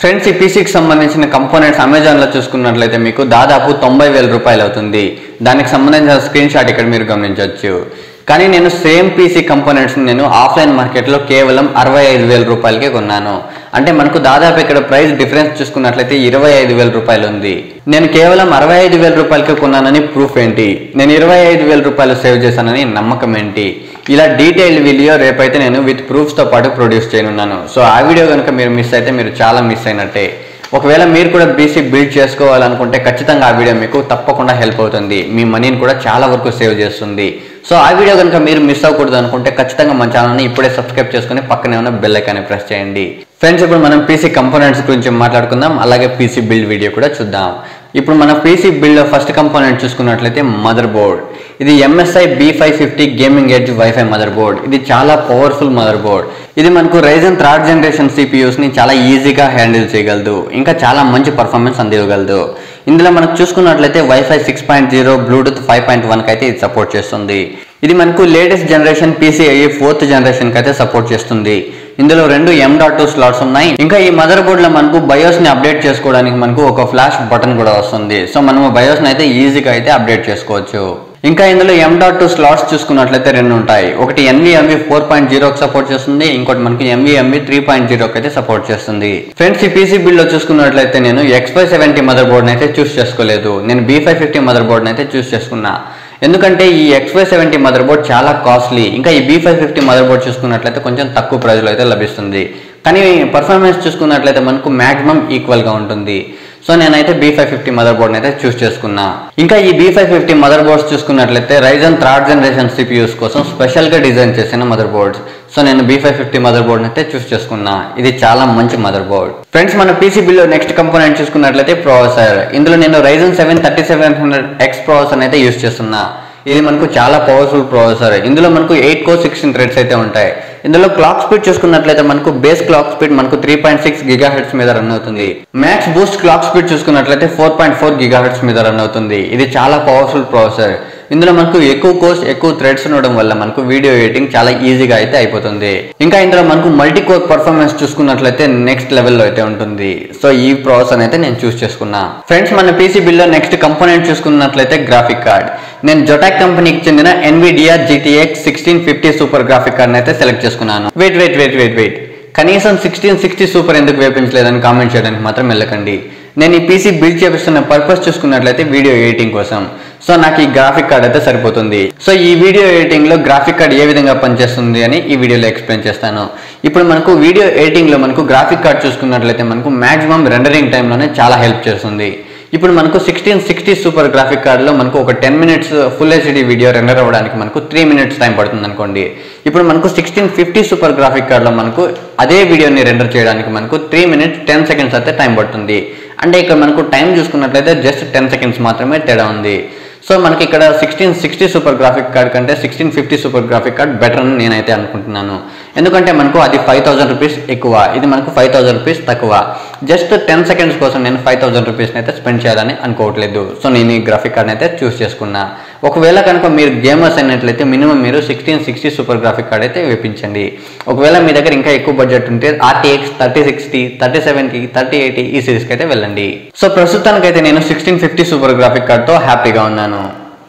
Friends ఈ పీసీకి సంబంధించిన components అమెజాన్లో చూసుకున్నట్లయితే మీకు దాదాపు తొంభై వేల రూపాయలు అవుతుంది దానికి సంబంధించిన స్క్రీన్ షాట్ ఇక్కడ మీరు గమనించవచ్చు కానీ నేను సేమ్ పీసీ కంపోనెంట్స్ నేను ఆఫ్లైన్ మార్కెట్లో కేవలం అరవై ఐదు వేల రూపాయలకే కొన్నాను అంటే మనకు దాదాపు ఇక్కడ ప్రైస్ డిఫరెన్స్ చూసుకున్నట్లయితే ఇరవై ఐదు వేల రూపాయలు ఉంది నేను కేవలం అరవై ఐదు వేల రూపాయలకే కొన్నానని ప్రూఫ్ ఏంటి నేను ఇరవై ఐదు వేల రూపాయలు సేవ్ చేశానని నమ్మకం ఏంటి ఇలా డీటెయిల్డ్ వీడియో రేపైతే నేను విత్ ప్రూఫ్స్తో పాటు ప్రొడ్యూస్ చేయనున్నాను సో ఆ వీడియో కనుక మీరు మిస్ అయితే మీరు చాలా మిస్ అయినట్టే ఒకవేళ మీరు కూడా బీసీ బిల్డ్ చేసుకోవాలనుకుంటే ఖచ్చితంగా ఆ వీడియో మీకు తప్పకుండా హెల్ప్ అవుతుంది మీ మనీని కూడా చాలా వరకు సేవ్ చేస్తుంది సో ఆ వీడియో కనుక మీరు మిస్ అవ్వకూడదు అనుకుంటే ఖచ్చితంగా మన ఛానల్ని ఇప్పుడే సబ్స్క్రైబ్ చేసుకుని పక్కనే ఉన్న బెల్ ఐకాన్ని ప్రెస్ చేయండి ఫ్రెండ్స్ ఇప్పుడు మనం పీసీ కంపోనెంట్స్ గురించి మాట్లాడుకుందాం అలాగే పీసీ బిల్డ్ వీడియో కూడా చూద్దాం ఇప్పుడు మన పీసీ బిల్డ్ ఫస్ట్ కంపోనెంట్ చూసుకున్నట్లయితే మదర్ బోర్డ్ ఇది MSI B five fifty gaming edge wifi motherboard ఇది చాలా పవర్ఫుల్ మదర్ బోర్డ్ ఇది మనకు రైజన్ థర్డ్ జనరేషన్ సిపియూస్ ని చాలా ఈజీగా హ్యాండిల్ చేయగలదు ఇంకా చాలా మంచి పర్ఫార్మెన్స్ అందివ్వగలదు ఇందులో మనకు చూసుకున్నట్లయితే wifi six point zero bluetooth five point వన్కి అయితే ఇది సపోర్ట్ చేస్తుంది ఇది మనకు లేటెస్ట్ జనరేషన్ పీసీఐ ఫోర్త్ జనరేషన్కి అయితే సపోర్ట్ చేస్తుంది ఇందులో రెండు ఎం డాట్ టూ స్లాట్స్ ఉన్నాయి ఇంకా ఈ మదర్ బోర్డ్ లో మనకు బయోస్ ని అప్డేట్ చేసుకోవడానికి మనకు ఒక ఫ్లాష్ బటన్ కూడా వస్తుంది సో మనము బయోస్ ని అయితే ఈజీగా అయితే అప్డేట్ చేసుకోవచ్చు ఇంకా ఇందులో ఎం డాట్ టూ స్లాట్స్ చూసుకున్నట్లయితే రెండు ఉంటాయి ఒకటి ఎన్విఎంవి ఫోర్ పాయింట్ జీరోకి సపోర్ట్ చేస్తుంది ఇంకోటి మనకి ఎంవిఎంవి త్రీ పాయింట్ జీరోకి అయితే సపోర్ట్ చేస్తుంది ఫ్రెండ్స్ ఈ పీసీ బిల్ లో చూసుకున్నట్లయితే నేను X five seventy motherboard అయితే చూస్ చేసుకోలేదు నేను B five fifty motherboard అయితే చూస్ చేసుకున్నా ఎందుకంటే ఈ X five seventy motherboard చాలా కాస్ట్లీ ఇంకా ఈ B five fifty motherboard చూసుకున్నట్లయితే కొంచెం తక్కువ ప్రైజ్లో అయితే లభిస్తుంది కానీ పర్ఫార్మెన్స్ చూసుకున్నట్లయితే మనకు మాక్సిమం ఈక్వల్గా ఉంటుంది సో నేనైతే B five fifty motherboard అయితే చూస్ చేసుకున్నా ఇంకా ఈ B five fifty motherboards చూసుకున్నట్లయితే రైజన్ థర్డ్ జనరేషన్ సిపియూస్ కోసం స్పెషల్ గా డిజైన్ చేసిన మదర్ బోర్డ్స్ సో నేను B five fifty motherboard అయితే చూస్ చేసుకున్నా ఇది చాలా మంచి మదర్ బోర్డ్ ఫ్రెండ్స్ మన పీసీబీలో నెక్స్ట్ కంపోనెంట్ చూసుకున్నట్లయితే ప్రాసెసర్ ఇందులో నేను Ryzen seven thirty seven hundred X processor అయితే యూస్ చేస్తున్నా ఇది మనకు చాలా పవర్ఫుల్ ప్రాసెసర్ ఇందులో మనకు ఎయిట్ కో సిక్స్టీన్ థ్రెడ్స్ అయితే ఉంటాయి ఇందులో క్లాక్ స్పీడ్ చూసుకున్నట్లయితే మనకు బేస్ క్లాక్ స్పీడ్ మనకు three point six gigahertz మీద రన్ అవుతుంది మ్యాక్స్ బూస్ట్ క్లాక్ స్పీడ్ చూసుకున్నట్లయితే four point four gigahertz మీద రన్ అవుతుంది ఇది చాలా పవర్ఫుల్ ప్రాసెసర్ ఇందులో మనకు ఎక్కువ కోర్స్ ఎక్కువ థ్రెడ్స్ ఉండడం వల్ల మనకు వీడియో ఎడిటింగ్ చాలా ఈజీగా అయితే అయిపోతుంది ఇంకా ఇందులో మనకు మల్టీ కోర్ పర్ఫార్మెన్స్ చూసుకున్నట్లయితే నెక్స్ట్ లెవెల్లో అయితే ఉంటుంది సో ఈ ప్రాసెసర్ అయితే నేను చూస్ చేసుకున్నా ఫ్రెండ్స్ మన పీసీ బిల్లో నెక్స్ట్ కంపోనెంట్ చూసుకున్నట్లయితే గ్రాఫిక్ కార్డ్ నేను జొటాక్ కంపెనీకి చెందిన Nvidia GTX sixteen fifty super graphic card అయితే సెలెక్ట్ చేసుకున్నాను wait wait wait wait wait కనీసం సిక్స్టీన్ సిక్స్టీ సూపర్ ఎందుకు వేపించలేదని కామెంట్ చేయడానికి మాత్రం వెళ్ళకండి నేను ఈ పీసీ బిల్డ్ చేపిస్తున్న పర్పస్ చూసుకున్నట్లయితే వీడియో ఎడిటింగ్ కోసం సో నాకు ఈ గ్రాఫిక్ కార్డ్ అయితే సరిపోతుంది సో ఈ వీడియో ఎడిటింగ్ లో గ్రాఫిక్ కార్డ్ ఏ విధంగా పనిచేస్తుంది అని ఈ వీడియోలో ఎక్స్ప్లెయిన్ చేస్తాను ఇప్పుడు మనకు వీడియో ఎడిటింగ్ లో మనకు గ్రాఫిక్ కార్డ్ చూసుకున్నట్లయితే మనకు మాక్సిమం రెండరింగ్ టైంలోనే చాలా హెల్ప్ చేస్తుంది ఇప్పుడు మనకు సిక్స్టీన్ సిక్స్టీ సూపర్ గ్రాఫిక్ కార్డ్లో మనకు ఒక ten minutes full HD video render అవ్వడానికి మనకు త్రీ మినిట్స్ టైం పడుతుంది అనుకోండి ఇప్పుడు మనకు సిక్స్టీన్ ఫిఫ్టీ సూపర్ గ్రాఫిక్ కార్డ్లో మనకు అదే వీడియోని రెండర్ చేయడానికి మనకు త్రీ మినిట్స్ టెన్ సెకండ్స్ అయితే టైం పడుతుంది అంటే ఇక్కడ మనకు టైం చూసుకున్నట్లయితే జస్ట్ టెన్ సెకండ్స్ మాత్రమే తేడా ఉంది సో మనకి ఇక్కడ sixteen sixty super graphic card కంటే sixteen fifty super graphic card better అని నేనైతే అనుకుంటున్నాను ఎందుకంటే మనకు అది ఫైవ్ థౌసండ్ రూపీస్ ఎక్కువ ఇది మనకు ఫైవ్ థౌసండ్ రూపీస్ తక్కువ జస్ట్ టెన్ సెకండ్స్ కోసం నేను ఫైవ్ థౌసండ్ రూపీస్ని అయితే స్పెండ్ చేయాలని అనుకోవట్లేదు సో నేను ఈ గ్రాఫిక్ కార్డ్ని అయితే చూస్ చేసుకున్నా ఒకవేళ కనుక మీరు గేమర్స్ అయినట్లయితే మినిమం మీరు sixteen sixty super graphic card అయితే వేపించండి ఒకవేళ మీ దగ్గర ఇంకా ఎక్కువ బడ్జెట్ ఉంటే ఆర్టీఎక్స్ థర్టీ సిక్స్టీ థర్టీ సెవెన్కి థర్టీ ఎయిటీ ఈ సిరీస్కి అయితే వెళ్ళండి సో ప్రస్తుతానికైతే నేను సిక్స్టీన్ ఫిఫ్టీ సూపర్ గ్రాఫిక్ కార్డ్తో హ్యాపీగా ఉన్నాను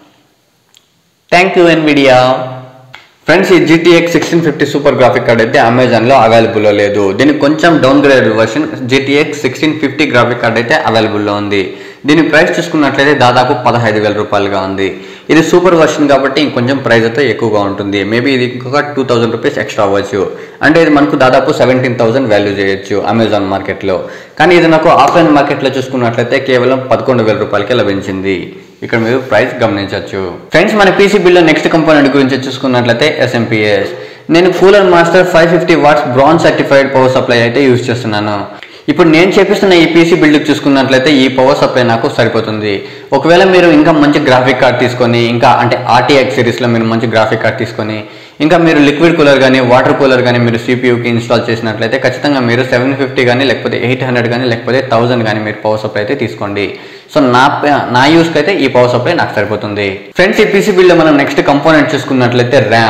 థ్యాంక్ యూ ఎన్విడియా ఫ్రెండ్స్ ఈ GTX sixteen fifty super graphic card అయితే అమెజాన్లో అవైలబుల్లో లేదు దీనికి కొంచెం downgrade version GTX sixteen fifty graphic card అయితే అవైలబుల్లో ఉంది దీని ప్రైస్ చూసుకున్నట్లయితే దాదాపు పదహైదు వేల రూపాయలుగా ఉంది ఇది సూపర్ వర్షన్ కాబట్టి ఇంకొంచెం ప్రైస్ అయితే ఎక్కువగా ఉంటుంది మేబీ ఇది ఇంకొక టూ థౌసండ్ రూపీస్ ఎక్స్ట్రా అవ్వచ్చు అంటే ఇది మనకు దాదాపు సెవెంటీన్ థౌసండ్ వాల్యూ చేయొచ్చు అమెజాన్ మార్కెట్లో కానీ ఇది నాకు ఆఫ్లైన్ మార్కెట్లో చూసుకున్నట్లయితే కేవలం పదకొండు వేల రూపాయలకే లభించింది ఇక్కడ మీరు ప్రైస్ గమనించవచ్చు ఫ్రెండ్స్ మన పీసీ బిల్లో నెక్స్ట్ కంపోనెంట్ గురించి చూసుకున్నట్లయితే ఎస్ఎంపిఎస్ నేను Cooler Master five fifty watts bronze certified power supply అయితే యూజ్ చేస్తున్నాను ఇప్పుడు నేను చేపిస్తున్న ఈ పీసీ బిల్డ్ చూసుకున్నట్లయితే ఈ పవర్ సప్లై నాకు సరిపోతుంది ఒకవేళ మీరు ఇంకా మంచి గ్రాఫిక్ కార్డ్ తీసుకొని ఇంకా అంటే ఆర్టీఎక్స్ సిరీస్లో మీరు మంచి గ్రాఫిక్ కార్డ్ తీసుకొని ఇంకా మీరు లిక్విడ్ కూలర్ కానీ వాటర్ కూలర్ కానీ మీరు సిపియూకి ఇన్స్టాల్ చేసినట్లయితే ఖచ్చితంగా మీరు సెవెన్ ఫిఫ్టీ కానీ లేకపోతే ఎయిట్ హండ్రెడ్ కానీ లేకపోతే థౌసండ్ కానీ మీరు పవర్ సప్లై అయితే తీసుకోండి సో నా నా యూస్కి అయితే ఈ పవర్ సప్లై నాకు సరిపోతుంది ఫ్రెండ్స్ ఈ పీసీ బిల్లో మనం నెక్స్ట్ కంపోనెంట్ చూసుకున్నట్లయితే ర్యామ్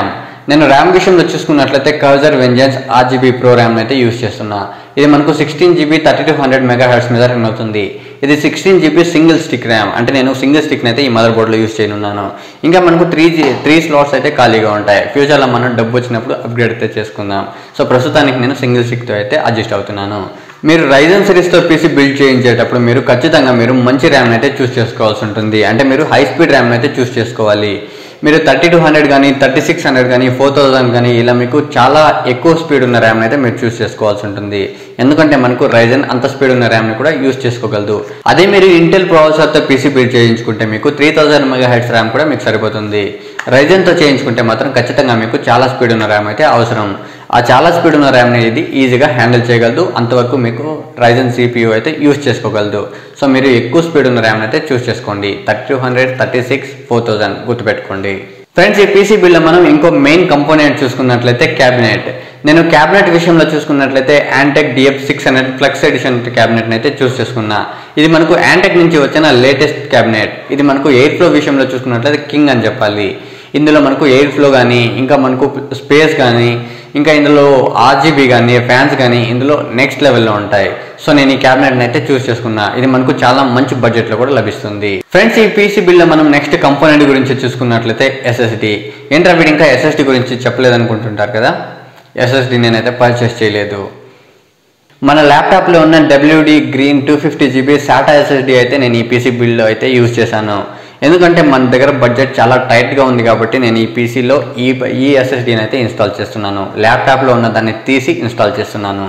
నేను ర్యామ్ విషయంలో చూసుకున్నట్లయితే Corsair Vengeance RGB pro RAM అయితే యూస్ చేస్తున్నా ఇది మనకు sixteen GB thirty two hundred megahertz మీద రన్ అవుతుంది ఇది sixteen GB single stick RAM అంటే నేను సింగిల్ స్టిక్ని అయితే ఈ మదర్ బోర్డ్లో యూస్ చేయనున్నాను ఇంకా మనకు త్రీ జీ త్రీ స్లాట్స్ అయితే ఖాళీగా ఉంటాయి ఫ్యూచర్లో మనం డబ్బు వచ్చినప్పుడు అప్గ్రేడ్ అయితే చేసుకుందాం సో ప్రస్తుతానికి నేను సింగిల్ స్టిక్తో అయితే అడ్జస్ట్ అవుతున్నాను మీరు రైజన్ సిరీస్తో పీసీ బిల్డ్ చేయించేటప్పుడు మీరు ఖచ్చితంగా మీరు మంచి ర్యామ్ అయితే చూస్ చేసుకోవాల్సి ఉంటుంది అంటే మీరు హై స్పీడ్ ర్యామ్ అయితే చూస్ చేసుకోవాలి మీరు థర్టీ టూ హండ్రెడ్ కానీ థర్టీ సిక్స్ హండ్రెడ్ కానీ ఫోర్ థౌసండ్ కానీ ఇలా మీకు చాలా ఎక్కువ స్పీడ్ ఉన్న ర్యామ్ అయితే మీరు చూస్ చేసుకోవాల్సి ఉంటుంది ఎందుకంటే మనకు రైజన్ అంత స్పీడ్ ఉన్న ర్యామ్ని కూడా యూస్ చేసుకోగలదు అదే మీరు ఇంటెల్ ప్రాసెసర్తో పీసీ బిల్డ్ చేయించుకుంటే మీకు three thousand megahertz RAM కూడా మీకు సరిపోతుంది రైజన్తో చేయించుకుంటే మాత్రం ఖచ్చితంగా మీకు చాలా స్పీడ్ ఉన్న ర్యామ్ అయితే అవసరం ఆ చాలా స్పీడ్ ఉన్న ర్యామ్ని ఇది ఈజీగా హ్యాండిల్ చేయగలదు అంతవరకు మీకు రైజన్ సిపియూ అయితే యూస్ చేసుకోగలదు సో మీరు ఎక్కువ స్పీడ్ ఉన్న ర్యామ్ అయితే చూస్ చేసుకోండి thirty two hundred thirty six four thousand గుర్తుపెట్టుకోండి ఫ్రెండ్స్ ఈ పీసీ బిల్లో మనం ఇంకో మెయిన్ కంపోనెంట్ చూసుకున్నట్లయితే క్యాబినెట్ నేను క్యాబినెట్ విషయంలో చూసుకున్నట్లయితే Antec DF six hundred flex edition క్యాబినెట్ని అయితే చూస్ చేసుకున్నా ఇది మనకు యాంటెక్ నుంచి వచ్చిన లేటెస్ట్ క్యాబినెట్ ఇది మనకు ఎయిర్ ఫ్లో విషయంలో చూసుకున్నట్లయితే కింగ్ అని చెప్పాలి ఇందులో మనకు ఎయిర్ ఫ్లో కానీ ఇంకా మనకు స్పేస్ కానీ ఇంకా ఇందులో ఆర్జీబీ కానీ ఫ్యాన్స్ కానీ ఇందులో నెక్స్ట్ లెవెల్లో ఉంటాయి సో నేను ఈ క్యాబినెట్ని అయితే చూస్ చేసుకున్నా ఇది మనకు చాలా మంచి బడ్జెట్లో కూడా లభిస్తుంది ఫ్రెండ్స్ ఈ పీసీ బిల్లో మనం నెక్స్ట్ కంపోనెంట్ గురించి చూసుకున్నట్లయితే ఎస్ఎస్డి ఏంట్రా వీడు ఇంకా ఎస్ఎస్డి గురించి చెప్పలేదు అనుకుంటుంటారు కదా ఎస్ఎస్డి నేనైతే పర్చేస్ చేయలేదు మన ల్యాప్టాప్లో ఉన్న WD green two fifty GB SATA SSD అయితే నేను ఈ పీసీ బిల్లో అయితే యూజ్ చేశాను ఎందుకంటే మన దగ్గర బడ్జెట్ చాలా టైట్గా ఉంది కాబట్టి నేను ఈ పీసీలో ఈ ఈ ఎస్ఎస్డీని అయితే ఇన్స్టాల్ చేస్తున్నాను ల్యాప్టాప్లో ఉన్న దాన్ని తీసి ఇన్స్టాల్ చేస్తున్నాను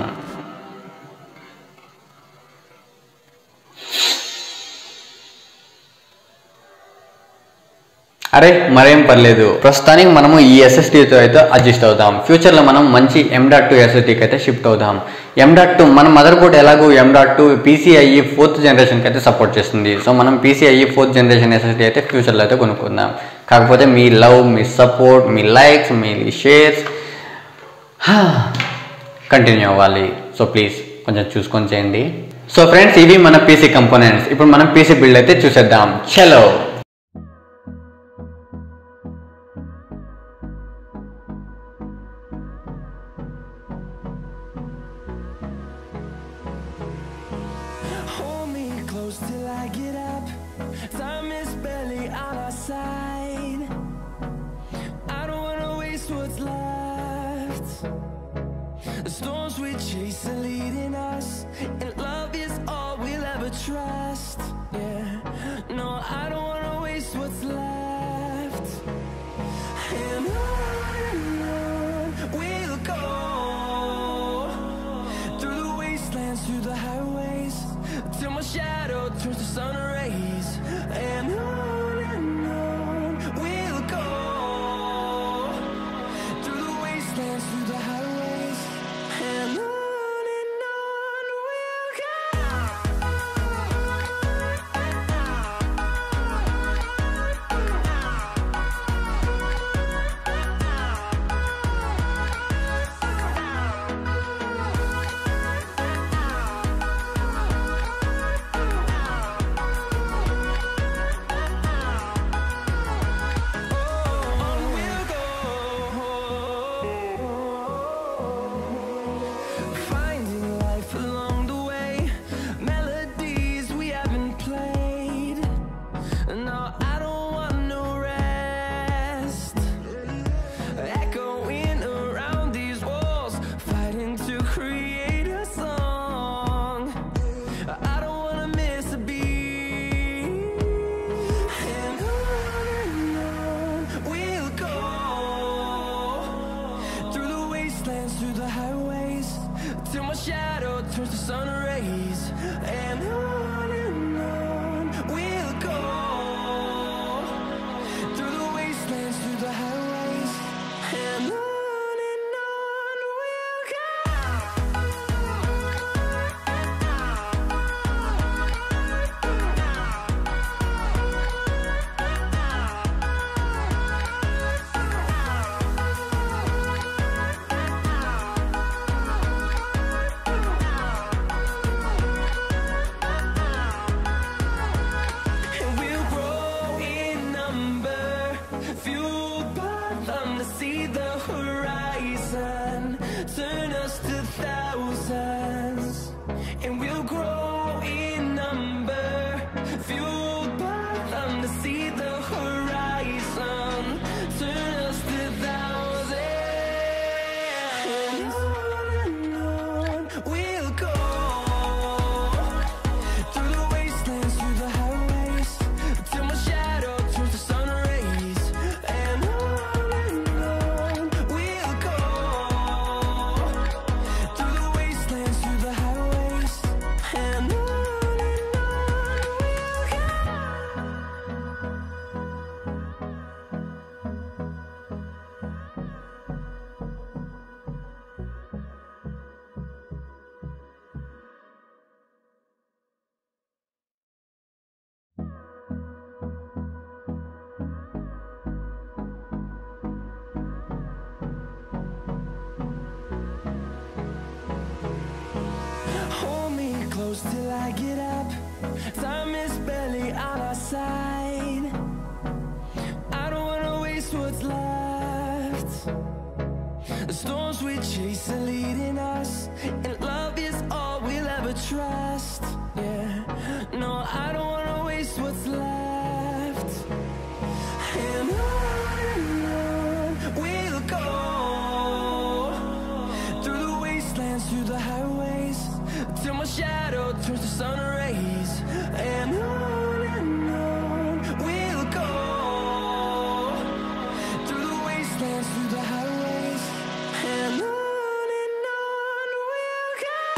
అరే మరేం పర్లేదు ప్రస్తుతానికి మనము ఈ ఎస్ఎస్డీతో అయితే అడ్జస్ట్ అవుదాం ఫ్యూచర్లో మనం మంచి ఎం డాట్ టూ ఎస్ఎస్డీకి అయితే షిఫ్ట్ అవుదాం ఎం డాట్ టూ మన మదర్ బోర్డ్ ఎలాగో M dot two PCIe fourth జనరేషన్కి అయితే సపోర్ట్ చేస్తుంది సో మనం పీసీఐఈ ఫోర్త్ జనరేషన్ ఎస్ఎస్డీ అయితే ఫ్యూచర్లో అయితే కొనుక్కుందాం కాకపోతే మీ లవ్ మీ సపోర్ట్ మీ లైక్స్ మీ షేర్స్ కంటిన్యూ అవ్వాలి సో ప్లీజ్ కొంచెం చూసుకొని చేయండి సో ఫ్రెండ్స్ ఇవి మన పీసీ కంపోనెంట్స్ ఇప్పుడు మనం పీసీ బిల్డ్ అయితే చూసేద్దాం చలో Hold me close till I get up. Time is barely on our side. I don't wanna waste what's left. The storms we chase are leading us, and love is all we'll ever trust. Yeah, no, I don't wanna waste what's left. And on and on we'll go through the wastelands, through the highways, till my shadow turns to sun rays. And on and on we'll go through the wastelands, through the highways, and on and on we'll On we'll go, finding life along the way, melodies we haven't played. No, I don't want no rest. Echoing around these walls, fighting to create a song. I don't wanna miss a beat. And on and on we'll go through the wastelands, through the highways, till my shadow turns to sun rays. And on and on we'll go through the wastelands, through the highways, and on and on we'll go. close till I get up. Time is barely on our side. I don't wanna waste what's left. The storms we chase are leading us, and love is all we'll ever trust. Yeah, no, I don't wanna waste what's left. And on and on we'll go through the wastelands, through the highways, till my shadow turns to sun rays. And on and on we'll go through the wastelands, through the highways, and on and on we'll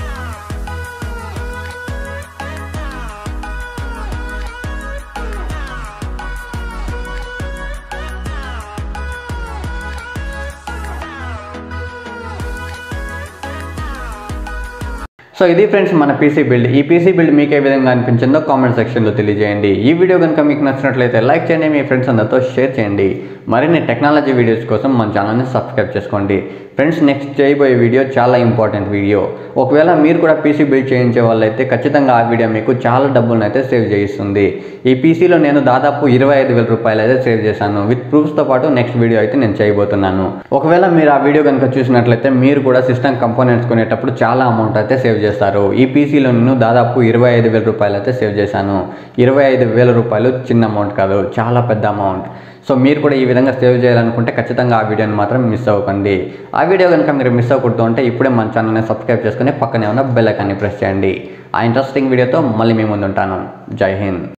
so ఇది friends మన PC build ఈ PC build మీకు ఏ విధంగా అనిపించిందో comment సెక్షన్లో తెలియజేయండి ఈ వీడియో కనుక మీకు నచ్చినట్లయితే లైక్ చేయండి మీ ఫ్రెండ్స్ అందరితో షేర్ చేయండి మరిన్ని టెక్నాలజీ వీడియోస్ కోసం మన ఛానల్ని సబ్స్క్రైబ్ చేసుకోండి ఫ్రెండ్స్ నెక్స్ట్ చేయబోయే వీడియో చాలా ఇంపార్టెంట్ వీడియో ఒకవేళ మీరు కూడా పీసీ బిల్డ్ చేయించే వాళ్ళైతే ఖచ్చితంగా ఆ వీడియో మీకు చాలా డబ్బులను అయితే సేవ్ చేయిస్తుంది ఈ పీసీలో నేను దాదాపు ఇరవై ఐదు వేల రూపాయలు అయితే సేవ్ చేశాను విత్ ప్రూఫ్స్తో పాటు నెక్స్ట్ వీడియో అయితే నేను చేయబోతున్నాను ఒకవేళ మీరు ఆ వీడియో కనుక చూసినట్లయితే మీరు కూడా సిస్టమ్ కంపోనెంట్స్ కొనేటప్పుడు చాలా అమౌంట్ అయితే సేవ్ చేస్తారు ఈ పీసీలో నేను దాదాపు ఇరవై ఐదు వేల రూపాయలు అయితే సేవ్ చేశాను ఇరవై ఐదు వేల రూపాయలు చిన్న అమౌంట్ కాదు చాలా పెద్ద అమౌంట్ సో మీరు కూడా ఈ విధంగా సేవ్ చేయాలనుకుంటే ఖచ్చితంగా ఆ వీడియోని మాత్రం మిస్ అవ్వకండి ఆ వీడియో కనుక మీరు మిస్ అవ్వకూడదు అంటే ఇప్పుడే మన ఛానల్ని సబ్స్క్రైబ్ చేసుకుని పక్కనే ఉన్న బెల్ ఐకాన్ని ప్రెస్ చేయండి ఆ ఇంట్రెస్టింగ్ వీడియోతో మళ్ళీ మీ ముందు ఉంటాను జై హింద్